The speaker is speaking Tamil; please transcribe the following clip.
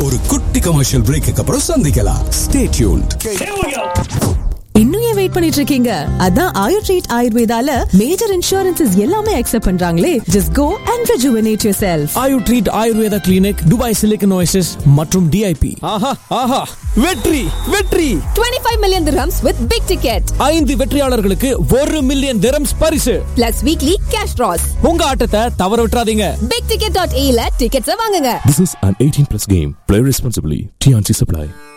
ஒரு குட்டி கமர்ஷியல் பிரேக்கு அப்புறம் சந்திக்கலாம் ஸ்டே டியூன்ட் இன்னும் ஏன் வெயிட் பண்ணிட்டு இருக்கீங்க அதான் ஆயுர் ட்ரீட் ஆயுர்வேதால மேஜர் இன்சூரன்சஸ் எல்லாமே அக்செப்ட் பண்றாங்களே just go and rejuvenate yourself Ayu treat Ayurveda clinic Dubai silicon oasis மற்றும் டிஐபி ஆஹா ஆஹா வெற்றி வெற்றி 25 million dirhams with big ticket ஐந்து வெற்றியாளர்களுக்கு ஒரு மில்லியன் திரம்ஸ் பரிசு plus weekly cash draws. உங்க ஆட்டத்தை தவற விட்டுறாதீங்க bigticket.ae ல tickets வாங்குங்க This is an 18 plus game. Play responsibly. TNC Supply.